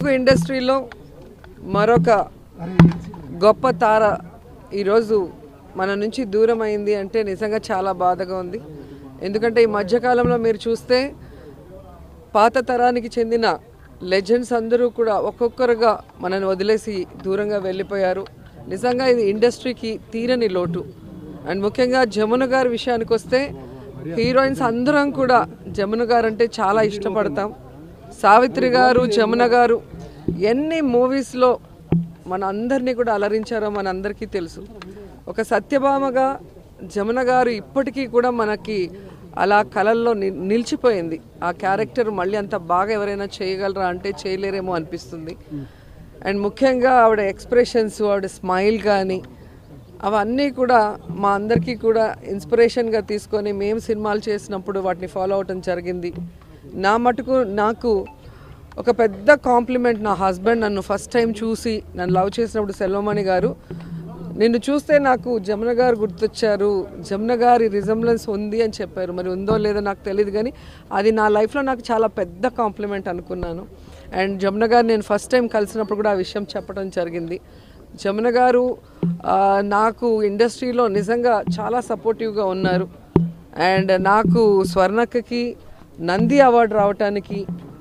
తెలుగు ఇండస్ట్రీలో మరొక గొప్ప తార ఈరోజు మన నుంచి దూరం అయింది అంటే నిజంగా చాలా బాధగా ఉంది ఎందుకంటే ఈ మధ్యకాలంలో మీరు చూస్తే పాత తరానికి చెందిన లెజెండ్స్ అందరూ కూడా ఒక్కొక్కరుగా మనల్ని వదిలేసి దూరంగా వెళ్ళిపోయారు నిజంగా ఇది ఇండస్ట్రీకి తీరని లోటు అండ్ ముఖ్యంగా జమున గారి విషయానికి వస్తే హీరోయిన్స్ అందరం కూడా జమున గారు అంటే చాలా ఇష్టపడతాం సావిత్రి గారు జమున గారు ఎన్ని మూవీస్లో మన అందరినీ కూడా అలరించారో మన అందరికీ తెలుసు ఒక సత్యభామగా జమున గారు ఇప్పటికీ కూడా మనకి అలా కళల్లో ని- నిలిచిపోయింది ఆ క్యారెక్టర్ మళ్ళీ అంత బాగా ఎవరైనా చేయగలరా అంటే చేయలేరేమో అనిపిస్తుంది అండ్ ముఖ్యంగా ఆవిడ ఎక్స్ప్రెషన్స్ ఆవిడ స్మైల్ కానీ అవన్నీ కూడా మా అందరికీ కూడా ఇన్స్పిరేషన్గా తీసుకొని మేము సినిమాలు చేసినప్పుడు వాటిని ఫాలో అవటం జరిగింది నా మటుకు నాకు ఒక పెద్ద కాంప్లిమెంట్ నా హస్బెండ్ నన్ను ఫస్ట్ టైం చూసి నన్ను లవ్ చేసినప్పుడు సెల్వమణి గారు నిన్ను చూస్తే నాకు జమున గారు గుర్తొచ్చారు జమున గారి రిజంబ్లెన్స్ ఉంది అని చెప్పారు మరి ఉందో లేదో నాకు తెలియదు కానీ అది నా లైఫ్లో నాకు చాలా పెద్ద కాంప్లిమెంట్ అనుకున్నాను అండ్ జమున గారు నేను ఫస్ట్ టైం కలిసినప్పుడు కూడా ఆ విషయం చెప్పడం జరిగింది జమున గారు ఆ, నాకు ఇండస్ట్రీలో నిజంగా చాలా సపోర్టివ్గా ఉన్నారు అండ్ నాకు స్వర్ణక్కకి నంది అవార్డు రావటానికి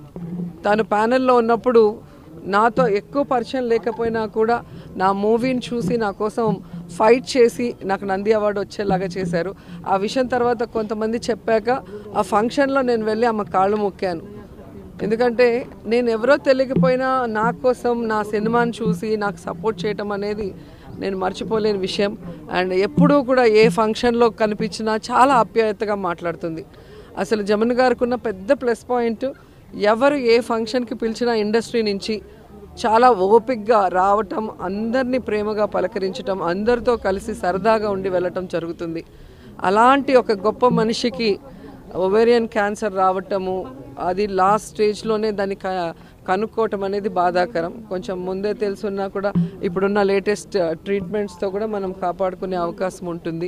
తాను ప్యానెల్లో ఉన్నప్పుడు నాతో ఎక్కువ పరిచయం లేకపోయినా కూడా నా మూవీని చూసి నా కోసం ఫైట్ చేసి నాకు నంది అవార్డు వచ్చేలాగా చేశారు ఆ విషయం తర్వాత కొంతమంది చెప్పాక ఆ ఫంక్షన్లో నేను వెళ్ళి ఆమె కాళ్ళు మొక్కాను ఎందుకంటే నేను ఎవరో తెలియకపోయినా నా కోసం నా సినిమాని చూసి నాకు సపోర్ట్ చేయటం అనేది నేను మర్చిపోలేని విషయం అండ్ ఎప్పుడూ కూడా ఏ ఫంక్షన్లో కనిపించినా చాలా ఆప్యాయతగా మాట్లాడుతుంది అసలు జమన్ గారికి ఉన్న పెద్ద ప్లస్ పాయింట్ ఎవరు ఏ ఫంక్షన్కి పిలిచినా ఇండస్ట్రీ నుంచి చాలా ఓపిక్గా రావటం అందరినీ ప్రేమగా పలకరించటం అందరితో కలిసి సరదాగా ఉండి వెళ్ళటం జరుగుతుంది అలాంటి ఒక గొప్ప మనిషికి ఒవేరియన్ క్యాన్సర్ రావటము అది లాస్ట్ స్టేజ్లోనే దాన్ని క- కనుక్కోవటం అనేది బాధాకరం కొంచెం ముందే తెలుసున్నా కూడా ఇప్పుడున్న లేటెస్ట్ ట్రీట్మెంట్స్తో కూడా మనం కాపాడుకునే అవకాశం ఉంటుంది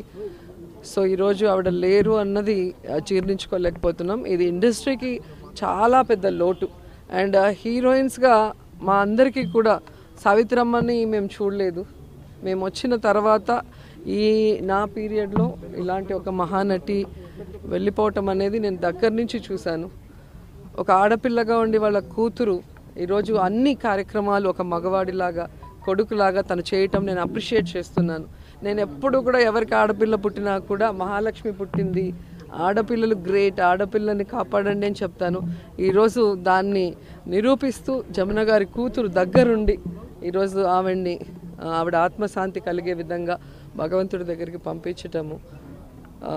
సో ఈరోజు ఆవిడ లేరు అన్నది ఆ, జీర్ణించుకోలేకపోతున్నాం ఇది ఇండస్ట్రీకి చాలా పెద్ద లోటు అండ్ హీరోయిన్స్గా మా అందరికీ కూడా సావిత్రమ్మని మేము చూడలేదు మేము వచ్చిన తర్వాత ఈ నా పీరియడ్లో ఇలాంటి ఒక మహానటి వెళ్ళిపోవటం అనేది నేను దగ్గర నుంచి చూశాను ఒక ఆడపిల్లగా ఉండి వాళ్ళ కూతురు ఈరోజు అన్ని కార్యక్రమాలు ఒక మగవాడిలాగా కొడుకులాగా తను చేయటం నేను అప్రిషియేట్ చేస్తున్నాను నేను ఎప్పుడు కూడా ఎవరికి ఆడపిల్ల పుట్టినా కూడా మహాలక్ష్మి పుట్టింది ఆడపిల్లలు గ్రేట్ ఆడపిల్లని కాపాడండి అని చెప్తాను ఈరోజు దాన్ని నిరూపిస్తూ జమున గారి కూతురు దగ్గరుండి ఈరోజు ఆవిడ్ని ఆ, ఆవిడ ఆత్మశాంతి కలిగే విధంగా భగవంతుడి దగ్గరికి పంపించటము ఆ,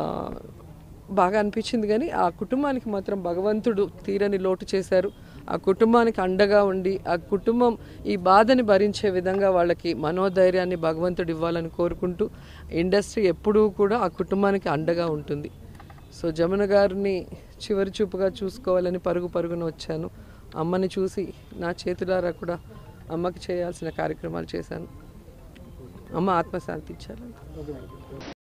బాగా అనిపించింది కానీ ఆ కుటుంబానికి మాత్రం భగవంతుడు తీరని లోటు చేశారు ఆ కుటుంబానికి అండగా ఉండి ఆ కుటుంబం ఈ బాధని భరించే విధంగా వాళ్ళకి మనోధైర్యాన్ని భగవంతుడు ఇవ్వాలని కోరుకుంటూ ఇండస్ట్రీ ఎప్పుడూ కూడా ఆ కుటుంబానికి అండగా ఉంటుంది సో జమున గారిని చివరి చూపుగా చూసుకోవాలని పరుగు పరుగున వచ్చాను అమ్మని చూసి నా చేతులారా కూడా అమ్మకి చేయాల్సిన కార్యక్రమాలు చేశాను అమ్మ ఆత్మశాంతి ఇచ్చారు